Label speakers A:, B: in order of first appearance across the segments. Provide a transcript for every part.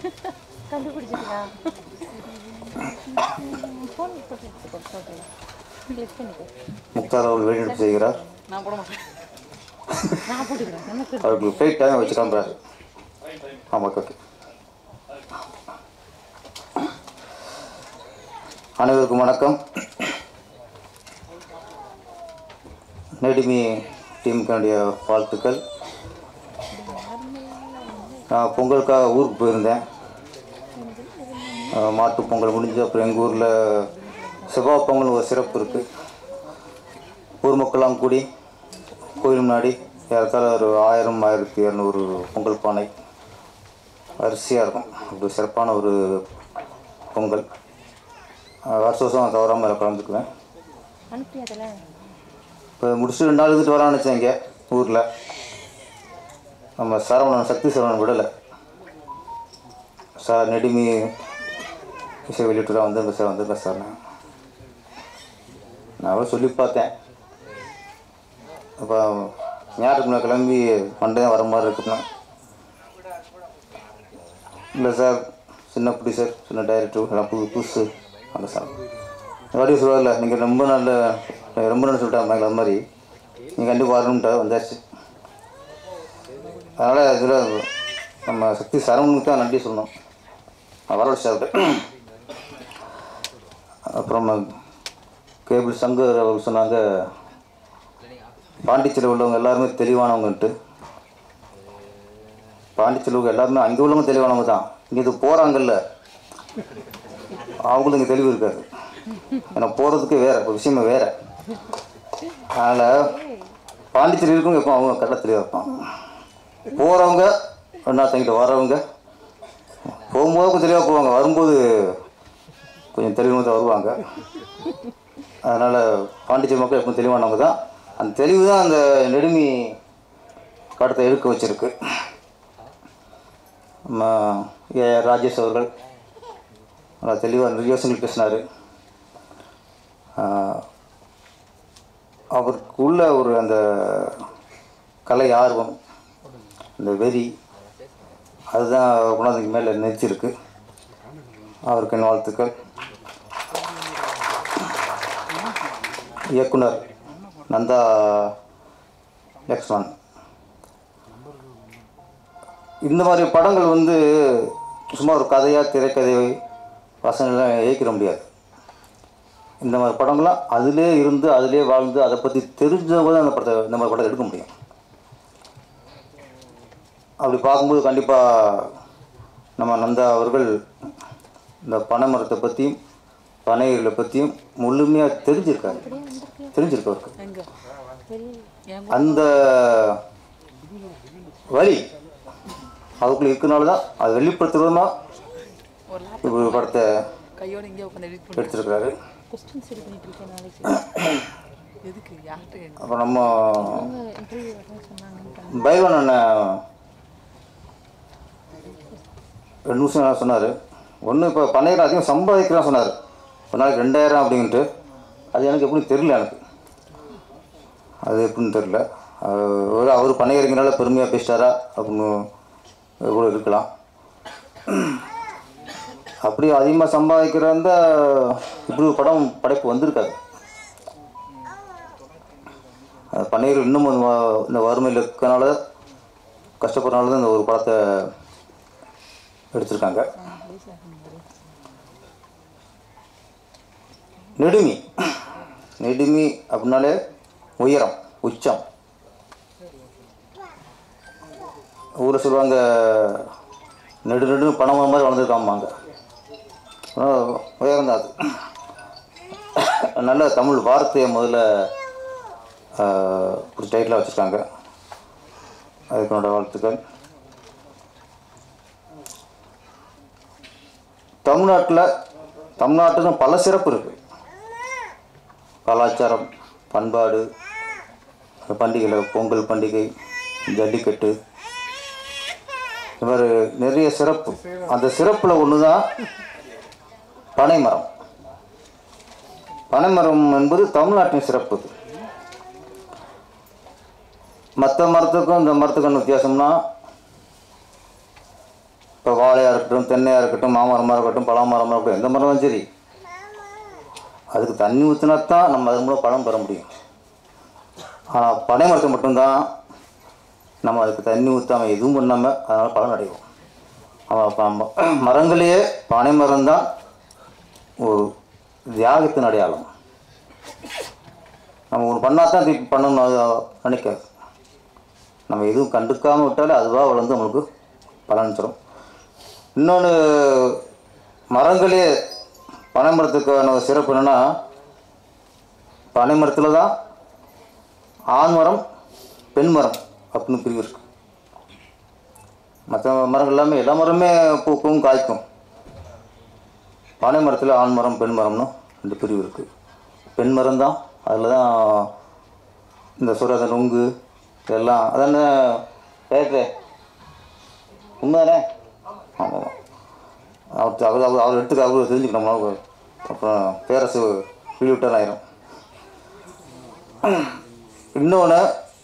A: கண்டுபிடிச்சிங்களா phone போட்டு okay click பண்ணிக்கோ
B: முக்தார் அவர்கள் வெளிநடப்பு செய்கிறார்
C: நான் போட மாட்டேன்
A: நான் போட்டுக்கிறேன் நமக்கு
B: அவருக்கு ஃப்ளைட் டைம் வச்சு கிளம்புறாரு ஆமாம் ஓகே ஓகே அனைவருக்கும் வணக்கம் நெடுமி டீமுக்கானுடைய வாழ்த்துக்கள் நான் பொங்கலுக்காக ஊருக்கு போயிருந்தேன் அஹ் மாட்டுப் பொங்கல் முடிஞ்சு அப்புறம் எங்கள் ஊரில் செவ்வாய் பொங்கல் ஒரு சிறப்பு இருக்குது ஊர் மக்கள்லாம் கூடி கோயில் முன்னாடி ஏறத்தாழ ஒரு ஆயிரம் ஆயிரத்தி இரநூறு பொங்கல் பானை வரிசையாக இருக்கும் அப்படி சிறப்பான ஒரு பொங்கல் அஹ் வருஷ வருஷம் தவறாமல் அதில் கலந்துக்குவேன்
A: அனுப்பியாதல
B: இப்போ முடிச்சுட்டு ரெண்டு நாள் இருந்துட்டு வரான்னு நினச்சேன் இங்கே ஊரில் நம்ம சரவணன் சக்தி சரவணன் விடலை சார் நெடுமி இசை வெளியிட்டு தான் வந்துருங்க சார் வந்துருங்க சார் நான் நான் அவரை சொல்லி பார்த்தேன் அப்போ ஞாயிற்றுக்கிழமை கிளம்பி மண்டே தான் வர மாதிரி இருக்குண்ணா இல்லை சார் சின்ன புடி சார் சின்ன டைரக்டர் எல்லாம் புது புதுசு அந்த சார் வாடி சொல்லுவார்ல நீங்கள் ரொம்ப நல்ல ரொம்ப நல்ல சொல்லிட்டாங்க அது மாதிரி நீங்கள் கண்டிப்பாக வரணுன்ட்டு வந்தாச்சு அதனால் இதில் நம்ம சக்தி சரவணுக்கு தான் நன்றி சொல்லணும் நான் வர வச்சாரு அப்புறம் கேபிள் சங்கர் அவர் சொன்னாங்க பாண்டிச்சேரியில் உள்ளவங்க எல்லாருமே தெளிவானவங்கன்ட்டு பாண்டிச்சேரியில் உள்ளவங்க எல்லாருமே அங்கே உள்ளவங்க தெளிவானவங்க தான் இங்கே இது போகிறாங்கல்ல அவங்களுக்கு இங்கே தெளிவு இருக்காது ஏன்னா போகிறதுக்கு வேறு ஒரு விஷயமே வேறு அதனால் பாண்டிச்சேரி இருக்கவங்க எப்போ அவங்க கரெக்டாக தெளிவாக இருப்பாங்க போகிறவங்க ஒன்றா தங்கிட்டு வர்றவங்க போகும்போது கொஞ்சம் தெளிவாக போவாங்க வரும்போது கொஞ்சம் தெளிவாக தான் வருவாங்க அதனால் பாண்டிச்சேரி மக்கள் எப்பவும் தெளிவானவங்க தான் அந்த தெளிவு தான் அந்த நெடுமி படத்தை எடுக்க வச்சிருக்கு நம்ம ஏ ராஜேஷ் அவர்கள் நல்லா தெளிவாக நிறைய யோசனை பேசினார் அவருக்கு உள்ள ஒரு அந்த கலை ஆர்வம் அந்த வெறி அதுதான் குணாதிக்கு மேலே நிறுத்தியிருக்கு அவருக்கு என் வாழ்த்துக்கள் இயக்குனர் நந்தா லக்ஷ்மண் இந்த மாதிரி படங்கள் வந்து சும்மா ஒரு கதையாக திரைக்கதை வசனங்கள்லாம் இயக்கிட முடியாது இந்த மாதிரி படங்கள்லாம் அதிலே இருந்து அதிலே வாழ்ந்து அதை பற்றி தெரிஞ்சவங்க தான் அந்த படத்தை இந்த மாதிரி படத்தை எடுக்க முடியும் அப்படி பார்க்கும்போது கண்டிப்பாக நம்ம நந்தா அவர்கள் இந்த பனைமரத்தை பற்றியும் பனைகளை பற்றியும் முழுமையாக தெரிஞ்சிருக்காரு தெரிஞ்சிருக்கு அவருக்கு
C: எங்க என்
B: அந்த வழி அதுக்குள்ளே இருக்கனால தான் அது வெளிப்படுத்துறதுமா
C: ஒரு லேப்
B: இப்போ ஒரு படத்தை
C: கையோட இங்கே உட்காந்து எடிட் பண்ணி
B: எடுத்திருக்கிறாரு
A: கொஸ்டின்ஸ் ரெடி பண்ணிட்டு இருக்கேன் நாளைக்கு
C: எதுக்கு யார்கிட்ட கேட்கணும்
B: அப்புறம் நம்ம
A: அவங்க இன்டர்வியூ வரணும்னு சொன்னாங்க
B: பைவன் அண்ணன் ரெண்டு நிமிஷம் சொன்னார் ஒன்று இப்போ பன்னெண்டாயிரம் அதிகம் சம்பாதிக்கிறான் சொன்னார் ஒரு நாளைக்கு ரெண்டாயிரம் அப்படின்ட்டு அது எனக்கு எப்படின்னு தெரியல எனக்கு அது எப்படின்னு தெரில ஒரு அவர் பணியறிஞனால பெருமையாக பேசிட்டாரா அப்படின்னு கூட இருக்கலாம் அப்படி அதிகமாக சம்பாதிக்கிற அந்த இப்படி ஒரு படம் படைப்பு வந்திருக்காது அது பன்னீர் இன்னும் அந்த வ- இந்த வறுமையில் இருக்கனால கஷ்டப்படுறனால தான் இந்த ஒரு படத்தை எடுத்திருக்காங்க நெடுமி நெடுமி அப்படின்னாலே உயரம் உச்சம் ஊரில் சொல்லுவாங்க நெடு நெடு பணம் மாதிரி வளர்ந்துருக்காமாங்க உயரம் தான் அது நல்ல தமிழ் வார்த்தையை முதல்ல ஆஹ், ஒரு டைட்டிலாக வச்சுருக்காங்க அதுக்கு என்னோட வாழ்த்துக்கள் தமிழ்நாட்டில் தமிழ்நாட்டுக்கும் பல சிறப்பு இருக்குது கலாச்சாரம் பண்பாடு பண்டிகையில் பொங்கல் பண்டிகை ஜல்லிக்கட்டு இது மாதிரி நிறைய சிறப்பு அந்த சிறப்பில் ஒன்று தான் பனைமரம் பனைமரம் என்பது தமிழ்நாட்டின் சிறப்பு மற்ற மரத்துக்கும் இந்த மரத்துக்கும் என்ன வித்தியாசம்னா இப்போ வாழையாக இருக்கட்டும் தென்னையாக இருக்கட்டும் மாமரமாக இருக்கட்டும் பலாமரமாக இருக்கட்டும் எந்த மரமும் சரி அதுக்கு தண்ணி ஊற்றினா தான் நம்ம அது மூலம் பழம் பெற முடியும் ஆனால் பனை மரத்தை மட்டும்தான் நம்ம அதுக்கு தண்ணி ஊற்றாமல் எதுவும் பண்ணாமல் அதனால் பலன் அடைவோம் அவன் அப்ப நம்ம மரங்களே பனை மரம் தான் ஒரு தியாகத்தின் அடையாளம் நம்ம ஒன்று பண்ணால் தான் திருப்பி பண்ணணும் அது நினைக்காது நம்ம எதுவும் கண்டுக்காமல் விட்டாலே அதுவாக வளர்ந்து நம்மளுக்கு பலன் தரும் இன்னொன்று மரங்களே பனை மரத்துக்கான சிறப்பு என்னென்னா பனை மரத்தில் தான் ஆண் மரம் பெண் மரம் அப்படின்னு பிரிவு இருக்கு மற்ற மரங்கள் எல்லாமே எல்லா மரமே பூக்கும் காய்க்கும் பனை மரத்தில் ஆண் மரம் பெண் மரம்னு ரெண்டு பிரிவு இருக்குது பெண் மரம் தான் அதில் தான் இந்த சுரத நுங்கு இதெல்லாம் அதானே கேட்குறே உண்மைதானே ஆமாம் அவர் அவர் அவர் அவர் எடுத்துக்க அவர் தெரிஞ்சுக்கணும் அவர் அப்புறம் பேரரசு விழிவிட்டால் ஆயிரும் இன்னொன்று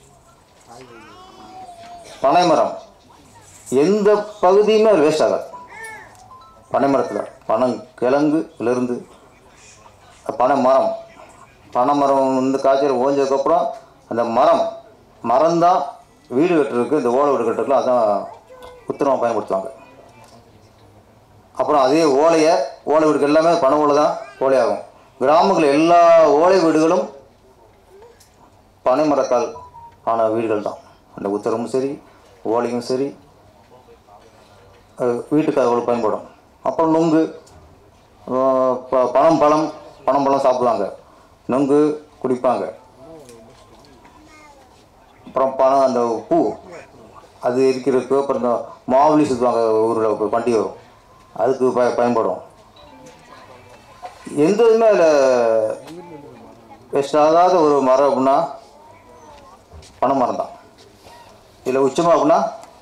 B: பனை மரம் எந்த பகுதியுமே அது வேஸ்ட் ஆகாது பனை மரத்தில் பனம் கிழங்குலேருந்து பனை மரம் பனை மரம் வந்து காய்ச்சல் ஓஞ்சதுக்கப்புறம் அந்த மரம் மரம்தான் வீடு கட்டுறதுக்கு இந்த ஓலை வீடு கட்டுறதுக்குலாம் அதான் உத்தரமாக பயன்படுத்துவாங்க அப்புறம் அதே ஓலையை ஓலை வீடுகள் எல்லாமே பனை ஓலை தான் ஓலையாகும் கிராமங்கள் எல்லா ஓலை வீடுகளும் பனை மரத்தால் ஆன வீடுகள் தான் அந்த உத்தரமும் சரி ஓலையும் சரி அஹ் வீட்டுக்கு அவ்வளோ பயன்படும் அப்புறம் நொங்கு அஹ் ப- பனம் பழம் பனம் பழம் சாப்பிடுவாங்க நொங்கு குடிப்பாங்க அப்புறம் பழம் அந்த பூ அது இருக்கிறதுக்கு அப்புறம் இந்த மாவுளி சுற்றுவாங்க ஊரில் பண்டிகை வரும் அதுக்கு ப பயன்படும் எந்த இதுவுமே அதில் வேஸ்ட் ஆகாத ஒரு மரம் அப்படின்னா பனை மரம் தான் இதில் உச்சமாக அப்படின்னா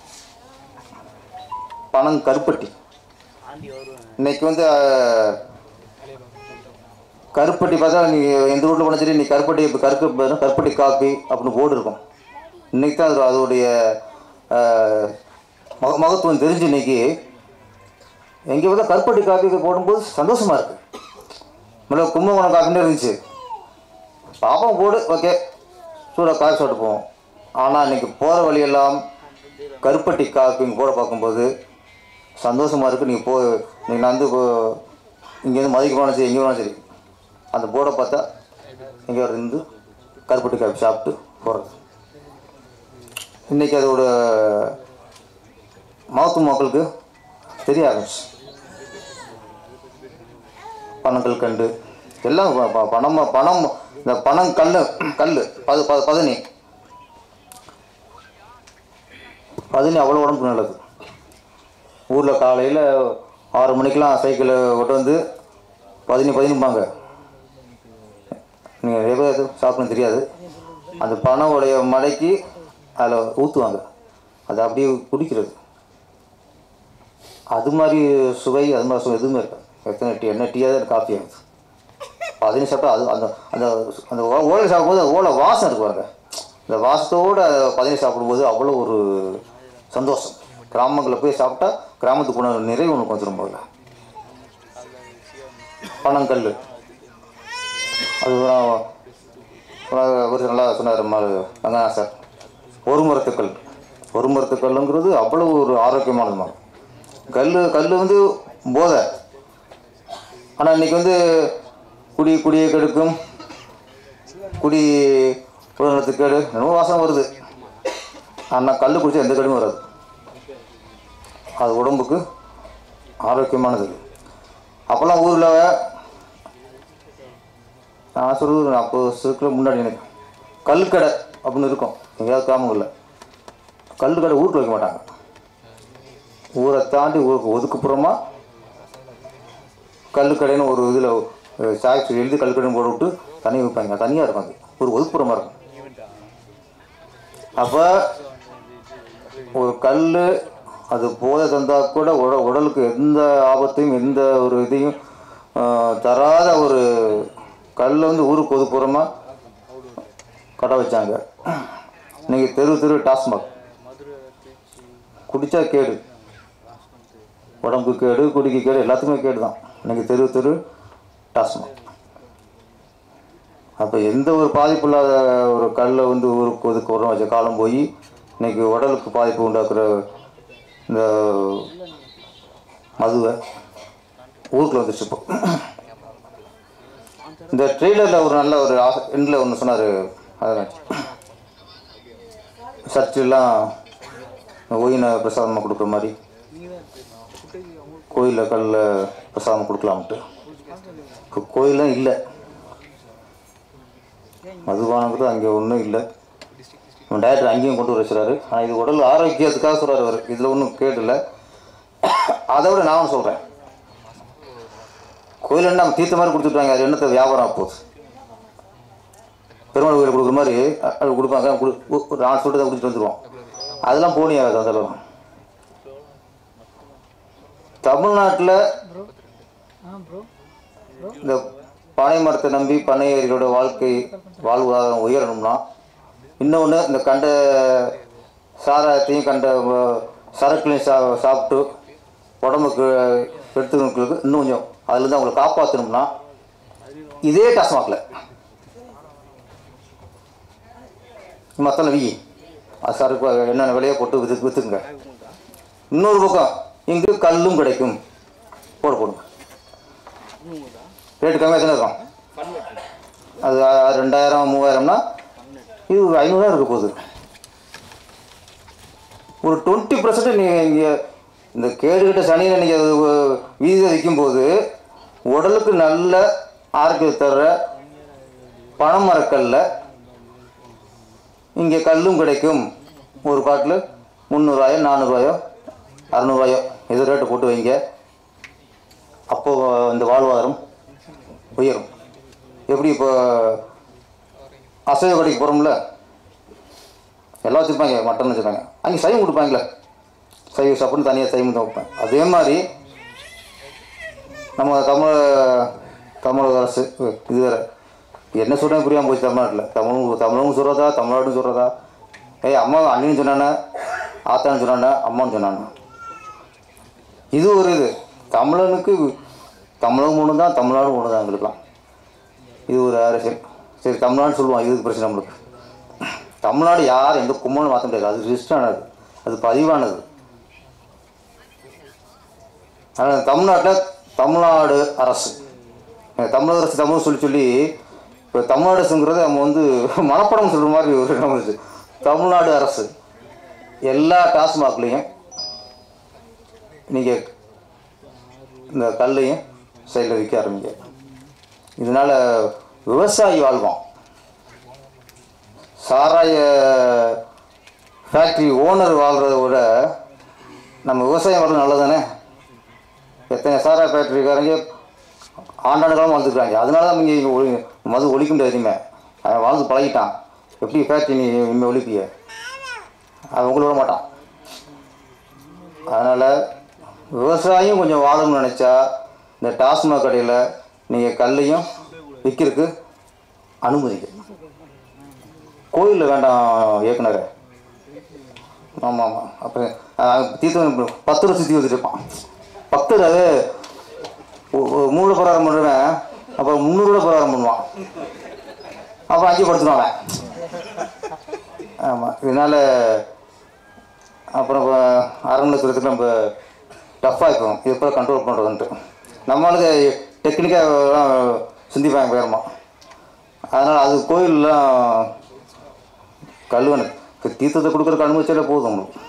B: பனம் கருப்பட்டி இன்னைக்கு வந்து அஹ், கருப்பட்டி பார்த்தா நீ எந்த வீட்டில் போனால் சரி நீ கருப்பட்டி இப்போ கருக்கு பதிலா கருப்பட்டி காப்பி அப்படின்னு போர்டு இருக்கும் இன்னைக்கு தான் அது அதோடைய அஹ், மக மகத்துவம் தெரிஞ்சு இன்னைக்கு எங்கே பார்த்தா கருப்பட்டி காப்பி போடும்போது சந்தோஷமாக இருக்குது முதல்ல கும்பகோணம் காப்பின்னு இருந்துச்சு பாப்போம் போடு ஓகே சூடாக காஃபி சாப்பிட்டு போவோம் ஆனால் இன்னைக்கு போகிற வழியெல்லாம் கருப்பட்டி காப்பிங்க போட பார்க்கும்போது சந்தோஷமாக இருக்குது நீங்கள் போ நீங்கள் நடந்து போ இங்கேருந்து மதிக்க போனாலும் சரி எங்கே போனாலும் சரி அந்த போர்டை பார்த்தா எங்கே இருந்து கருப்பட்டி காப்பி சாப்பிட்டு போகிறது இன்றைக்கி அதோட மகத்துவ மக்களுக்கு தெரிய ஆரம்பிச்சு பனங்கள் கண்டு எல்லாம் ப- ப- பணம் பணம் இந்த பணம் கல் கல் பது பது பதனி பதனி அவ்வளோ உடம்புக்கு நல்லது ஊரில் காலையில் ஆறு மணிக்கெலாம் சைக்கிளை கொண்டு வந்து பதினி பதினிப்பாங்க நீங்கள் நிறைய பேர் சாப்பிடணும் தெரியாது அந்த பணம் உடைய மடக்கி அதில் ஊற்றுவாங்க அது அப்படியே குடிக்கிறது அது மாதிரி சுவை அது மாதிரி சுவை எதுவுமே இருக்காது எத்தனை டீ என்ன டீயாக தான் காஃபி ஆகுது பதினி சாப்பிட்டா அது அந்த அந்த அந்த ஓ- ஓலை சாப்பிடும்போது அந்த ஓலை வாசம் இருக்கு பாருங்க இந்த வாசத்தோடு பதினி சாப்பிடும்போது அவ்வளோ ஒரு சந்தோஷம் கிராமங்களில் போய் சாப்பிட்டா கிராமத்துக்கு போன நிறைவு ஒன்று வந்துடும் போல பனங்கல் அது ஒரு நல்லா சொன்னார் வெங்காயம் சார் ஒரு மரத்துக்கல் ஒரு மரத்துக்கல்லுங்கிறது அவ்வளோ ஒரு ஆரோக்கியமானது மரம் கல் கல் வந்து போதை ஆனால் இன்னைக்கு வந்து குடி குடியை கெடுக்கும் குடி உடல்நலத்துக்கு கேடு என்னமோ வாசம் வருது ஆனால் கல் குடிச்சா எந்த கேடும் வராது அது உடம்புக்கு ஆரோக்கியமானது அப்போல்லாம் ஊரில் நான் சொல்கிறது ஒரு நாற்பது வருஷத்துக்கு முன்னாடி எனக்கு கல்கடை அப்படின்னு இருக்கும் எங்கேயாவது கிராமங்களில் கல் கடை ஊருக்கு வைக்க மாட்டாங்க ஊரை தாண்டி ஊருக்கு ஒதுக்குப்புறமா கல்லுக்கடைன்னு ஒரு இதில் சாய்ச்சி எழுதி கல்லுக்கடைன்னு போட்டு விட்டு தண்ணி வைப்பாங்க தனியாக இருக்கும் அது ஒரு ஒதுக்குப்புறமா இருக்கும் அப்போ ஒரு கல் அது போதை தந்தால் கூட உட உடலுக்கு எந்த ஆபத்தையும் எந்த ஒரு இதையும் ஆஹ், தராத ஒரு கல்லை வந்து ஊருக்கு ஒதுக்குப்புறமாக கடை வச்சாங்க இன்னைக்கு தெரு தெரு டாஸ்மாக் குடித்தா கேடு உடம்புக்கு கேடு குடிக்கு கேடு எல்லாத்துக்குமே கேடு தான் இன்னைக்கு தெரு தெரு டாஸ்மாக் அப்போ எந்த ஒரு பாதிப்பு இல்லாத ஒரு கல்லை வந்து ஊருக்கு ஒதுக்கு உரம் வச்ச காலம் போய் இன்னைக்கு உடலுக்கு பாதிப்பு உண்டாக்குற இந்த மதுவை ஊருக்குள்ள வந்துருச்சு இப்போ இந்த ட்ரெய்லரில் ஒரு நல்ல ஒரு எண்டில் ஒன்று சொன்னார் அதான் சர்ச்செல்லாம் ஓயினை பிரசாதமாக கொடுக்குற மாதிரி கோயிலில் கல்லில் பிரசாதம் கொடுக்கலாம்ட்டு இப்போ கோயிலாம் இல்லை மதுபானங்கிறது அங்கே ஒன்றும் இல்லை டைரக்டர் அங்கேயும் கொண்டு வர வச்சுறாரு ஆனால் இது உடல் ஆரோக்கியத்துக்காக சொல்கிறார் அவர் இதில் ஒன்றும் கேட்டில்ல அதை விட நான் ஒன்று சொல்கிறேன் கோயில் நம்ம தீர்த்த மாதிரி கொடுத்துட்டாங்க அது என்னத்தை வியாபாரம் ஆக போகுது பெருமாள் கோயில் கொடுக்குற மாதிரி அ- அது கொடுப்பாங்க கொடு ஒ- ஒரு நாலு சொல்லிட்டு தான் கொடுத்துட்டு வந்துடுவோம் அதெல்லாம் போனியா அந்த அளவு தமிழ்நாட்டில்
C: ஆ ப்ரோ
B: இந்த பனை மரத்தை நம்பி பண்ணையர்களோட வாழ்க்கை வாழ்வாதாரம் உயரணும்னா இன்னொன்று இந்த கண்ட சாராயத்தையும் கண்ட வ- சரக்குலையும் சா சாப்பிட்டு உடம்புக்கு எடுத்துக்கிறவங்களுக்கு இன்னும் கொஞ்சம் அதுலேருந்து அவங்களை காப்பாற்றணும்னா இதே டாஸ்மாகில் மத்தளம் வி அது சரக்கு என்னென்ன விலையை போட்டு வித்து விற்றுக்குங்க இன்னொரு பக்கம் இங்கு கல்லும் கிடைக்கும் போட போடுங்க ரேட்டு கம்மியாக தானே இருக்கும் அது அ- ரெண்டாயிரம் மூவாயிரம்னா இது ஒரு ஐநூறுரூவா இருக்க போகுது ஒரு டுவெண்ட்டி பர்சன்ட் நீங்கள் இங்கே இந்த கேடுகிட்ட சனியில் நீங்கள் அது ஒ- வீதியில் விற்கும்போது உடலுக்கு நல்ல ஆரோக்கியம் தர்ற பனைமரக்கல்ல இங்கே கல்லும் கிடைக்கும் ஒரு பாட்டில் முந்நூறுவாயோ நானூறுவாயோ அறநூறுவாயோ ஏதோ ரேட்டு போட்டு வைங்க அப்போது இந்த வாழ்வாதாரம் உயரும் எப்படி இப்போ அசைவ கடைக்கு போகிறோம்ல எல்லாம் வச்சுருப்பாங்க மட்டன் வச்சுருப்பாங்க அங்கே சைவம் கொடுப்பாங்களே சைவ சாப்பிட்னு தனியாக சைவம் தான் வைப்பேன் அதே மாதிரி நம்ம தமிழ் தமிழக அரசு இது வேறு என்ன சொல்கிறேன் புரியாமல் போச்சு தமிழ்நாட்டில் தமிழும் தமிழும் சொல்கிறதா தமிழ்நாடும் சொல்கிறதா ஏய் அம்மா அண்ணின்னு சொன்னானே ஆத்தான்னு சொன்னானே அம்மான்னு சொன்னானே இது ஒரு இது தமிழனுக்கு தமிழகம் ஒன்று தான் தமிழ்நாடும் ஒன்று தான் எங்களுக்குலாம் இது ஒரு அரசியல் சரி தமிழ்நாடு சொல்லுவோம் இதுக்கு பிரச்சனை நம்மளுக்கு தமிழ்நாடு யார் எந்த கும்பலும் மாற்ற முடியாது அது ரிஜிஸ்டரானது அது பதிவானது ஆனால் தமிழ்நாட்டில் தமிழ்நாடு அரசு அஹ் தமிழக அரசு தமிழ் சொல்லி சொல்லி இப்போ தமிழ்நாடு அரசுங்கிறது நம்ம வந்து மனப்படம் சொல்கிற மாதிரி ஒரு நம்ம இருக்கு. தமிழ்நாடு அரசு எல்லா டாஸ்மாக்லேயும் நீங்கள் இந்த கல்லையும் சைடில் விற்க ஆரம்பிங்க இதனால் விவசாயி வாழ்வான் சாராய ஃபேக்ட்ரி ஓனர் வாழ்கிறத விட நம்ம விவசாயம் வாழ்றது நல்லதானே எத்தனை சாராய ஃபேக்ட்ரிக்காரங்க ஆண்டாண்டுகளும் வாழ்ந்துருக்காங்க அதனால தான் இங்கே இங்கே ஒளி மது ஒழிக்க முடியாது இனிமே அவன் வாழ்ந்து பழகிட்டான் எப்படி ஃபேக்ட்ரி நீ இனிமேல் ஒழிப்பிய அவன் உங்களை விட மாட்டான் அதனால் விவசாயம் கொஞ்சம் வாழணும்னு நினச்சா இந்த டாஸ்மாக் கடையில் நீங்கள் கல்லையும் விற்கிறதுக்கு அனுமதிங்க கோயிலில் வேண்டாம் இயக்குனரே ஆமாம் ஆமாம் அப்புறம் தீர்த்தம் பத்து வருஷம் சுற்றி வந்துட்டு இருப்பான் பக்தர் அது ஒ- ஒ- மூணு பிரகாரம் பண்ணுவேன் அப்புறம் முந்நூறுல பிரகாரம் பண்ணுவான் அப்புறம் அங்கே படுத்துடுவான் அவன் ஆமாம் இதனால் அப்புறம் இப்போ அரண்மனைத்துறதுக்கு நம்ம டஃப்பாக இருக்கும் இது எப்போ கண்ட்ரோல் பண்ணுறதுன்ட்டு நம்மளுக்கு டெக்னிக்காக சிந்திப்பாங்க பேரமா அதனால் அது கோயிலெலாம் கல்வனு இப்போ தீர்த்தத்தை கொடுக்குறக்கு அனுமதிச்சாலே போதும் நம்மளுக்கு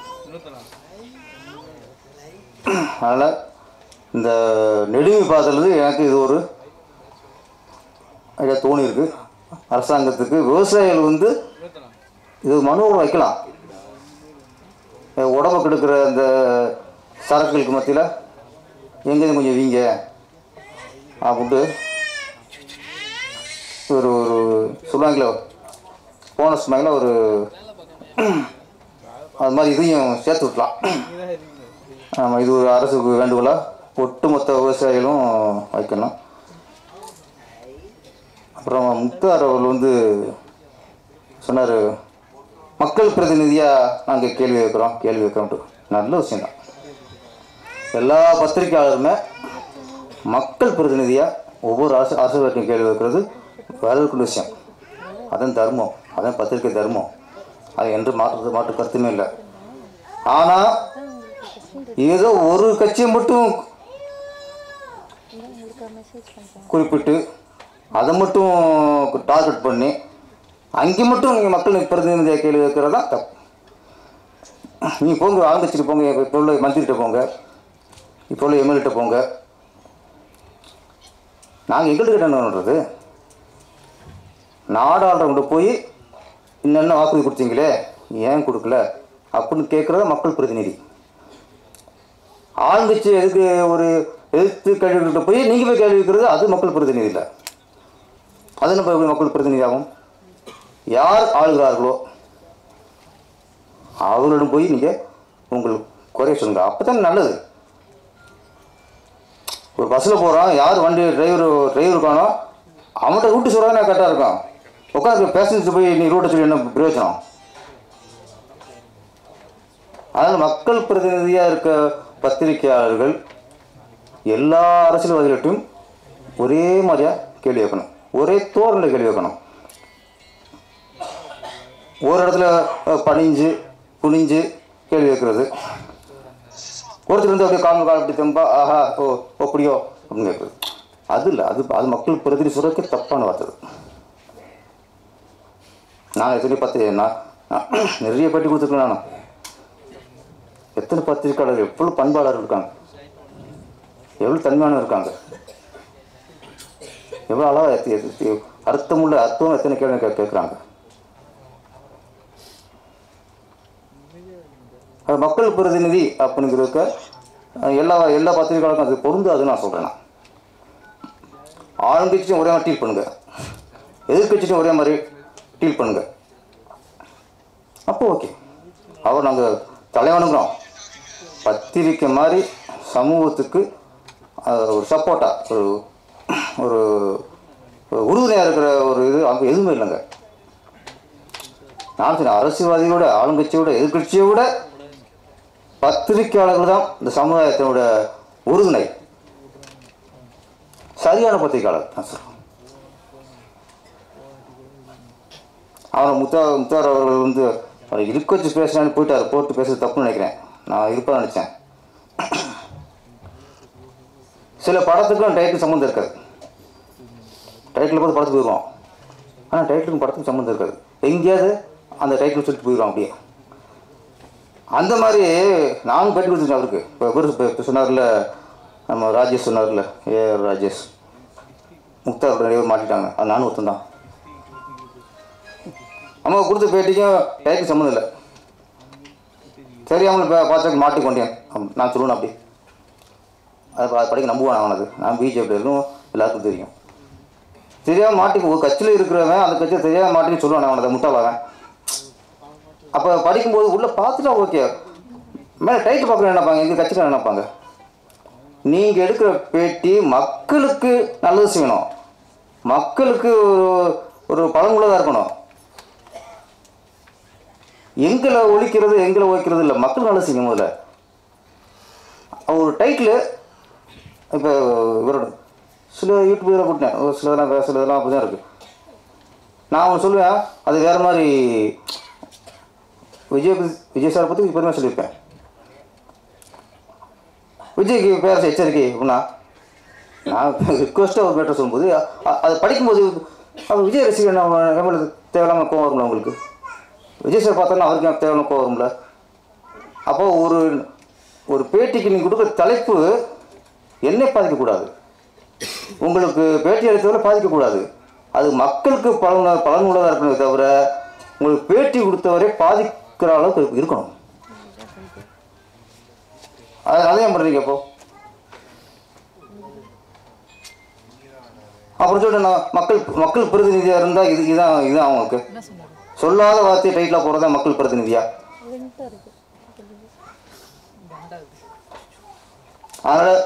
B: அதனால் இந்த நெடுமை பார்த்ததுலேருந்து எனக்கு இது ஒரு ஐடியா தோணி இருக்கு அரசாங்கத்துக்கு விவசாயிகள் வந்து இது மனுவோட வைக்கலாம் உடம்பு கெடுக்கிற அந்த சரக்குகளுக்கு மத்தியில் எங்கேயும் கொஞ்சம் வீங்க அப்படின்ட்டு ஒரு ஒரு சொல்லுவாங்களே போனஸ் மேலே ஒரு அது மாதிரி இதையும் சேர்த்து விட்டலாம் ஆமாம் இது ஒரு அரசுக்கு வேண்டுகோளாக ஒட்டுமொத்த விவசாயிகளும் வைக்கணும் அப்புறம் முக்தார் அவர்கள் வந்து சொன்னார் மக்கள் பிரதிநிதியாக நாங்கள் கேள்வி வைக்கிறோம் கேள்வி வைக்கிறோம்ட்டு நல்ல விஷயம்தான் எல்லா பத்திரிக்கையாளருமே மக்கள் பிரதிநிதியாக ஒவ்வொரு அரசு அரசு வேட்டையும் கேள்வி வைக்கிறது வரவேற்கக்கூடிய விஷயம் அதான் தர்மம் அதான் பத்திரிக்கை தர்மம் அது என்று மாற்று மாற்று கருத்துமே இல்லை ஆனால் ஏதோ ஒரு கட்சியை மட்டும்
A: உங்களுக்கு மெசேஜ் பண்ணுறேன்
B: குறிப்பிட்டு அதை மட்டும் டார்கெட் பண்ணி அங்கே மட்டும் நீங்கள் மக்கள் பிரதிநிதியாக கேள்வி வைக்கிறது தான் தப்பு நீங்கள் போங்க ஆளுங்கட்சிக்கு போங்க இப்போ உள்ள மந்திரிகிட்ட போங்க இப்போ உள்ள எம்எல்ஏட்ட போங்க நாங்கள் எங்கள்கிட்ட என்ன பண்ணுறது நாடாளுமன்ற போய் இன்னென்ன வாக்குறுதி கொடுத்தீங்களே ஏன் கொடுக்கல அப்படின்னு கேட்குறத மக்கள் பிரதிநிதி ஆளுங்கட்சி எதுக்கு ஒரு எதிர்த்து கேள்விக்கிட்ட போய் நீங்கள் போய் கேள்வி வைக்கிறது அது மக்கள் பிரதிநிதி இல்லை அது என்ன எப்படி மக்கள் பிரதிநிதி ஆகும் யார் ஆளுகிறார்களோ அவர்களிடம் போய் நீங்கள் உங்கள் குறைய சொல்லுங்க அப்போ தான் நல்லது ஒரு பஸ்ஸில் போகிறான் யார் வண்டி டிரைவர் டிரைவர் இருக்கானோ அவன்கிட்ட ரூட்டு சொல்கிறதா கரெக்டாக இருக்கும் உட்காந்து பேசஞ்சர் போய் நீ ரூட்டை சொல்லி என்ன பிரயோஜனம் அதனால் மக்கள் பிரதிநிதியாக இருக்க பத்திரிகையாளர்கள் எல்லா அரசியல்வாதிகள்ட்டையும் ஒரே மாதிரியாக கேள்வி வைக்கணும் ஒரே தோரணில் கேள்வி வைக்கணும் ஒரு இடத்துல அஹ், பணிஞ்சு குனிஞ்சு கேள்வி வைக்கிறது ஒருத்தர் வந்து அப்படியே காம கால் அப்படி தெம்பா ஆஹா ஓ ஓ, அப்படியோ அப்படின்னு கேட்குறது அது இல்லை அது அது மக்கள் பிரதிநிதி சொல்றதுக்கே தப்பான வார்த்தை அது. நான் எத்தனை பத்து நான் நான் நிறைய பேட்டி கொடுத்துருக்கேன் நான் எத்தனை பத்திரிக்கையாளர்கள் எவ்வளோ பண்பாளர்கள் இருக்காங்க எவ்வளோ தன்மையானவர் இருக்காங்க எவ்வளோ அழகாக எத்தி- எத்தி- அர்த்தமுள்ள அர்த்தம் எத்தனை கேள்வி கே கேட்குறாங்க அது மக்கள் பிரதிநிதி அப்படிங்கிறதுக்கு அஹ், எல்லா எல்லா பத்திரிகையாளருக்கும் அது பொருந்தாது நான் சொல்கிறேன் நான் ஆளுங்கட்சியும் ஒரே மாதிரி டீல் பண்ணுங்க எதிர்கட்சியும் ஒரே மாதிரி டீல் பண்ணுங்க அப்போ ஓகே அவர் நாங்கள் தலைவனுங்கிறோம் பத்திரிக்கை மாதிரி சமூகத்துக்கு அஹ், ஒரு சப்போர்ட்டாக ஒரு ஒரு ஒரு உறுதுணையாக இருக்கிற ஒரு இது அங்கே எதுவுமே இல்லைங்க நான் சொன்னேன் அரசியல்வாதியோட ஆளுங்கட்சியோட எதிர்கட்சியை விட பத்திரிக்கையாளர்கள் தான் இந்த சமுதாயத்தினோட உறுதுணை சரியான பத்திரிக்கையாளர் நான் சொல்றேன் அவரை முத்தா முத்தார் அவர்கள் வந்து அவர் இருக்க வச்சு பேசினான்னு போயிட்டார் போட்டு பேசுறது தப்புன்னு நினைக்கிறேன் நான் இருப்பா நினச்சேன் சில படத்துக்கும் டைட்டில் சம்மந்தம் இருக்காது டைட்டில் பார்த்து படத்துக்கு போயிடுவோம் ஆனால் டைட்டிலுக்கும் படத்துக்கும் சம்மந்தம் இருக்காது எங்கேயாவது அந்த டைட்டில் சொல்லிட்டு போயிடுவோம் அப்படியே அந்த மாதிரி நானும் பேட்டி கொடுத்துருக்கேன் அவருக்கு இப்போ இவர் இப்போ இப்போ சொன்னார்ல நம்ம ராஜேஷ் சொன்னார்ல ஏ ராஜேஷ் முக்தார் நிறைய பேர் மாட்டிட்டாங்க அது நானும் ஒருத்தன் தான் அம்மா கொடுத்த பேட்டிக்கும் டைட்டில் சம்மந்தம் இல்லை சரி அவங்களை பார்த்து மாட்டி கொண்டேன் அம், நான் சொல்லுவேன் அப்படி அதை ப- படிக்க நம்புவான் அவனது நான் பிஜேபி இருக்கும் எல்லாருக்கும் தெரியும் தெரியாம மாட்டி ஒரு கட்சியில் இருக்கிறவன் அந்த கட்சியில் தெரியாம மாட்டின்னு சொல்லுவான் அவனை முட்டாளாவன் அப்போ படிக்கும்போது உள்ளே பார்த்துட்டா ஓகே மேலே டைட்டில் பார்க்குற நினைப்பாங்க எங்கள் கட்சியில் நினைப்பாங்க நீங்கள் எடுக்கிற பேட்டி மக்களுக்கு நல்லது செய்யணும் மக்களுக்கு ஒரு ஒரு பலனுள்ளதாக இருக்கணும் எங்களை ஒழிக்கிறது எங்களை ஒழிக்கிறது இல்லை மக்கள் நல்லது செய்யும் முதல்ல ஒரு டைட்டில் இப்போ இவரோட சில யூடியூப்பில் போட்டேன் ஒரு சிலதெல்லாம் வேறு சிலதெல்லாம் அப்படி தான் இருக்குது நான் ஒன்று சொல்லுவேன் அது வேறு மாதிரி விஜய் பத்தி- விஜய் சார் பற்றி பெருமையாக சொல்லியிருப்பேன் விஜய்க்கு பேர எச்சரிக்கை அப்படின்னா நான் ரிக்வஸ்ட்டாக ஒரு மேட்டர் சொல்லும்போது அ- அதை படிக்கும்போது அப்போ விஜய் ரசிகர் நம்ம தேவையில்லாமல் கோவம் வரும்ல உங்களுக்கு விஜய் சார் பார்த்தோன்னா அவருக்கு தேவையில்லாம கோவம் வரும்ல அப்போ ஒரு ஒரு பேட்டிக்கு நீங்கள் கொடுக்குற தலைப்பு என்னை பாதிக்கக்கூடாது உங்களுக்கு பேட்டி அளித்தவரை பாதிக்கக்கூடாது அது மக்களுக்கு பலன் பலனுள்ளதாக இருக்கணுமே தவிர உங்களுக்கு பேட்டி கொடுத்தவரை பாதிக்கிற அளவுக்கு இருக்கணும் அது அதை ஏன் பண்ணுறீங்க இப்போ அப்புறம் சொல்லிட்டு நான் மக்கள் மக்கள் பிரதிநிதியாக இருந்தால் இது இதான் இதுதான் அவங்களுக்கு
A: என்ன சொன்னாரு
B: சொல்லாத வார்த்தையை டைட்டில் போகிறதா மக்கள் பிரதிநிதியா
A: வின்டர் இருக்கு
B: அதனால்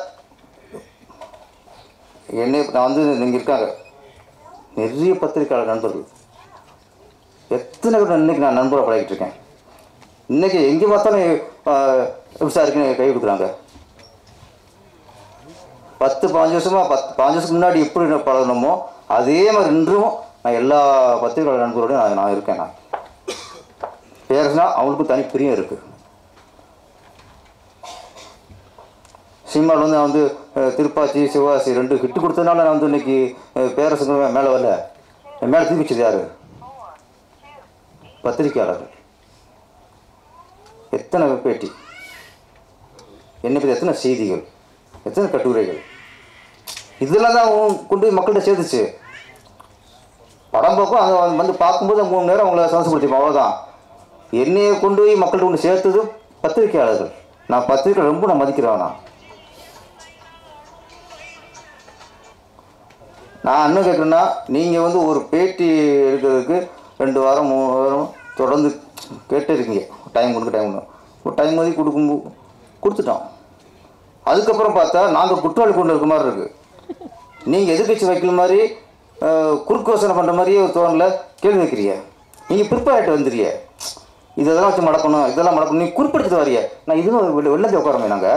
B: என்னை நான் வந்து இங்கே இருக்காங்க நிறைய பத்திரிக்கையாளர் நண்பர்கள் எத்தனை பேர் இன்னைக்கு நான் நண்பராக பழகிட்டு இருக்கேன் இன்னைக்கு எங்கே பார்த்தாலும் ஆஹ், விசாரிக்கணும் கை கொடுக்குறாங்க பத்து பாஞ்சு வருஷமா பத்து பாஞ்சு வருஷத்துக்கு முன்னாடி எப்படி நான் பழகணுமோ அதே மாதிரி இன்றும் நான் எல்லா பத்திரிகை நண்பரோடையும் நான் நான் இருக்கேன் நான் பேசுனா அவங்களுக்கும் தனி பிரியம் இருக்குது சினிமாவில் வந்து நான் வந்து அஹ், திருப்பாச்சி சிவகாசி ரெண்டு ஹிட்டு கொடுத்ததுனால நான் வந்து இன்னைக்கு அஹ், பேரரசுக்கு மேலே வரல என் மேலே தூக்கி வச்சது யாரு பத்திரிக்கையாளர்கள் எத்தனை பேட்டி என்னை பற்றி எத்தனை செய்திகள் எத்தனை கட்டுரைகள் இதெல்லாம் தான் அவங்க கொண்டு போய் மக்கள்கிட்ட சேர்த்துச்சு படம் பார்க்கும் அதை வந்து பார்க்கும்போது அவங்க மூணு நேரம் அவங்கள சந்தோஷப்படுத்திப்போம் அவ்வளோதான் என்னையை கொண்டு போய் மக்கள்கிட்ட கொண்டு சேர்த்தது பத்திரிக்கையாளர்கள் நான் பத்திரிக்கை ரொம்ப நான் மதிக்கிறேன் நான் நான் என்ன கேட்குறேன்னா நீங்கள் வந்து ஒரு பேட்டி எடுக்கிறதுக்கு ரெண்டு வாரம் மூணு வாரம் தொடர்ந்து கேட்டே இருக்கீங்க டைம் கொடுக்க டைம் கொடுங்க ஒரு டைம் மதி கொடுக்கும் கொடுத்துட்டோம் அதுக்கப்புறம் பார்த்தா நாங்கள் குற்றவாளி கொண்டு இருக்க மாதிரி இருக்குது நீங்கள் எதிர்கட்சி வைக்கிற மாதிரி அஹ், குறுக்கு யோசனை பண்ணுற மாதிரியே ஒரு தோணல கேள்வி வைக்கிறீங்க நீங்கள் ப்ரிப்பேர் ஆகிட்டு வந்துடுறிய இதெல்லாம் வச்சு மடக்கணும் இதெல்லாம் மடக்கணும் நீங்கள் குறிப்பிடுத்து வரிய நான் இதுவும் வெளி வெளிலத்தை உட்காரமே நாங்கள்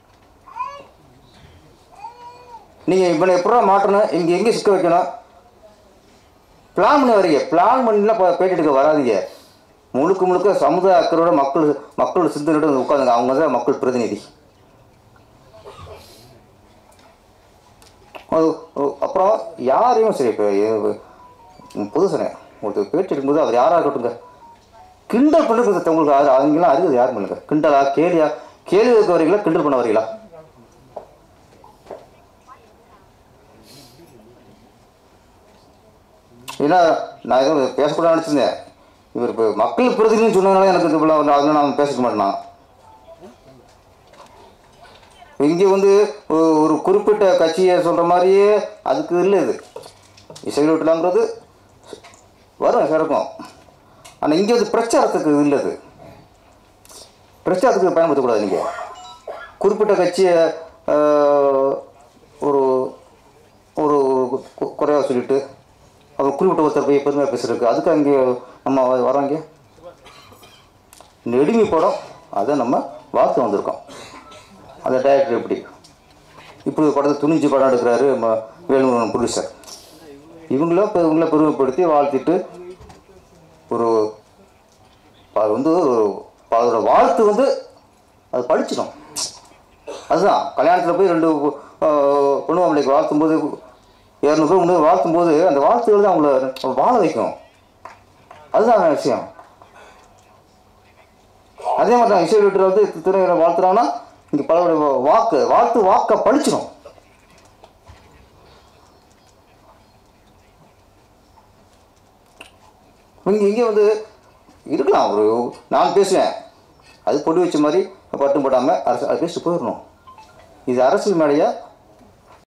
B: நீங்கள் இப்போ எப்படா மாற்றணும் இங்கே எங்கே சிக்க வைக்கணும் பிளான் பண்ணி வரீங்க பிளான் பண்ணிலாம் ப- பேட்டி எடுக்க வராதீங்க முழுக்க முழுக்க சமுதாய அக்கறையோட மக்கள் மக்களோட சிந்தனையோட வந்து உட்காந்துங்க அவங்க தான் மக்கள் பிரதிநிதி அது ஓ, அப்புறம் யாரையும் சரி இப்போ புது சொன்னேன் ஒருத்தர் பேட்டி எடுக்கும்போது அவர் யாராக இருக்கட்டுங்க கிண்டல் பண்ணுறது உங்களுக்கு அது அவங்களாம் அறிவது யாரும் இல்லைங்க கிண்டலா கேலியா கேள்வி வைக்க வரீங்களா கிண்டல் பண்ண வரீங்களா ஏன்னா நான் எதுவும் பேசக்கூடாது நினச்சிருந்தேன் இவர் இப்போ மக்கள் பிரதிநிதின்னு சொன்னதுனால எனக்கு இது இவ்வளோ அதனால நான் பேசிக்க மாட்டேன் இங்கே வந்து ஒ- ஒரு குறிப்பிட்ட கட்சியை சொல்கிற மாதிரியே அதுக்கு இல்லை இது இசைவிலாங்கிறது வரும் சிறக்கும் ஆனால் இங்கே வந்து பிரச்சாரத்துக்கு இது இல்லை இது பிரச்சாரத்துக்கு பயன்படுத்தக்கூடாது நீங்கள் குறிப்பிட்ட கட்சியை ஆஹ், ஒரு ஒரு கு- குறைவா சொல்லிட்டு அவர் குறிப்பிட்ட ஒருத்தர் போய் பெருமையாக பேசுறதுக்கு அதுக்கு அங்கே நம்ம வரோங்க நெடுமி படம் அதை நம்ம வாழ்த்து வந்திருக்கோம் அந்த டைரக்டர் எப்படி இப்படி ஒரு படத்தை துணிஞ்சு படம் எடுக்கிறாரு ம- வேலுமுருகன் ப்ரொடியூசர் இவங்கள இப்போ இவங்கள பெருமைப்படுத்தி வாழ்த்திட்டு ஒரு அது வந்து ஒரு அதோட வாழ்த்து வந்து அது படிச்சிடும் அதுதான் கல்யாணத்தில் போய் ரெண்டு ஆஹ், பொண்ணு மாப்பிள்ளைக்கு வாழ்த்தும் போது இரநூறு பேர் முன்னாடி வாழ்த்தும் போது அந்த வாழ்த்துகள் தான் அவங்கள வாழ வைக்கும் அதுதான் விஷயம் அதே மாதிரி தான் இசை வீட்டில் வந்து திரையில வாழ்த்துறாங்கன்னா இங்கே பலருடைய வாக்கு வாழ்த்து வாக்கை பழிச்சிடும் இங்கே இங்கே வந்து இருக்கலாம் ஒரு நான் பேசுவேன் அது பொடி வச்ச மாதிரி பட்டும் போடாமல் அரசு அது பேசிட்டு போயிடணும் இது அரசியல் மேடையா